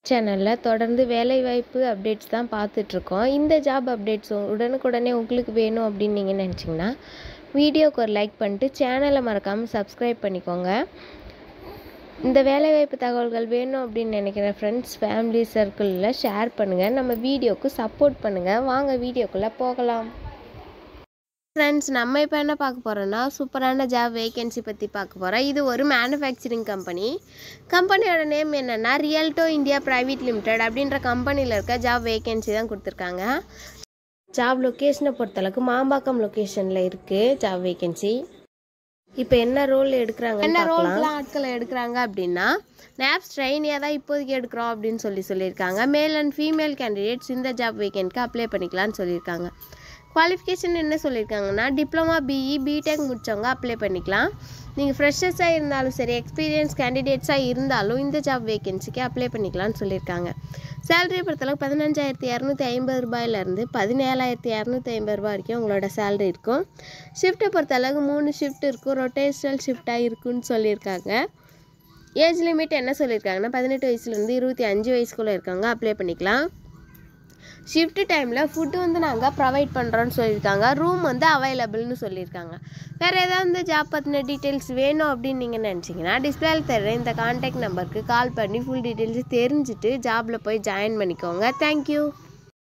சேனலில் தொடர்ந்து வேலைவாய்ப்பு அப்டேட்ஸ் தான் பார்த்துட்ருக்கோம் இந்த ஜாப் அப்டேட்ஸ் உடனுக்குடனே உங்களுக்கு வேணும் அப்படின்னு நீங்கள் நினச்சிங்கன்னா வீடியோக்கு ஒரு லைக் பண்ணிட்டு சேனலை மறக்காமல் சப்ஸ்கிரைப் பண்ணிக்கோங்க இந்த வேலைவாய்ப்பு தகவல்கள் வேணும் அப்படின்னு நினைக்கிற ஃப்ரெண்ட்ஸ் ஃபேமிலி சர்க்கிளில் ஷேர் பண்ணுங்கள் நம்ம வீடியோக்கு சப்போர்ட் பண்ணுங்கள் வாங்க வீடியோக்குள்ளே போகலாம் ஃப்ரெண்ட்ஸ் நம்ம இப்போ என்ன பார்க்க போகிறோன்னா சூப்பரான ஜாப் வேகன்சி பற்றி பார்க்க போகிறோம் இது ஒரு மேனுஃபேக்சரிங் கம்பெனி கம்பெனியோட நேம் என்னென்னா ரியல்டோ இந்தியா ப்ரைவேட் லிமிடெட் அப்படின்ற கம்பெனியில் இருக்க ஜாப் வேகன்சி தான் கொடுத்துருக்காங்க ஜாப் லொக்கேஷனை பொறுத்தளவுக்கு மாம்பாக்கம் லொக்கேஷனில் இருக்குது ஜாப் வேகன்சி இப்போ என்ன ரோல் எடுக்கிறாங்க என்ன ரோல் ஆட்களை எடுக்கிறாங்க அப்படின்னா நேப்ஸ் ட்ரைனியாக தான் இப்போதைக்கு எடுக்கிறோம் அப்படின்னு சொல்லி சொல்லியிருக்காங்க மேல் அண்ட் ஃபீமேல் கேண்டிடேட்ஸ் இந்த ஜாப் வேகன்ட்க்கு அப்ளை பண்ணிக்கலாம்னு சொல்லியிருக்காங்க குவாலிஃபிகேஷன் என்ன சொல்லியிருக்காங்கன்னா டிப்ளமா பிஇ பிடெக் முடித்தவங்க அப்ளை பண்ணிக்கலாம் நீங்கள் ஃப்ரெஷர்ஸாக இருந்தாலும் சரி எக்ஸ்பீரியன்ஸ் கேண்டிடேட்ஸாக இருந்தாலும் இந்த ஜாப் வேகன்சிக்கு அப்ளை பண்ணிக்கலாம்னு சொல்லியிருக்காங்க சேலரி பொறுத்தளவுக்கு பதினஞ்சாயிரத்தி இரநூத்தி ஐம்பது ரூபாயிலேருந்து பதினேழாயிரத்தி இரநூத்தி ஐம்பது ரூபாய் வரைக்கும் உங்களோட சேலரி இருக்கும் ஷிஃப்ட்டை பொறுத்தளவுக்கு மூணு ஷிஃப்ட் இருக்கும் ரொட்டேஷனல் ஷிஃப்டாக இருக்குன்னு சொல்லியிருக்காங்க ஏஜ் லிமிட் என்ன சொல்லியிருக்காங்கன்னா பதினெட்டு வயசுலேருந்து இருபத்தி அஞ்சு வயசுக்குள்ளே இருக்காங்க அப்ளை பண்ணிக்கலாம் ஷிஃப்ட் டைமில் ஃபுட்டு வந்து நாங்கள் ப்ரொவைட் பண்ணுறோன்னு சொல்லியிருக்காங்க ரூம் வந்து அவைலபிள்னு சொல்லியிருக்காங்க வேறு ஏதாவது ஜாப் பற்றின டீட்டெயில்ஸ் வேணும் அப்படின்னு நீங்கள் நினச்சிங்கன்னா டிஸ்பிளேல தர்ற இந்த கான்டாக்ட் நம்பருக்கு கால் பண்ணி ஃபுல் டீட்டெயில்ஸ் தெரிஞ்சுட்டு ஜாபில் போய் ஜாயின் பண்ணிக்கோங்க தேங்க்யூ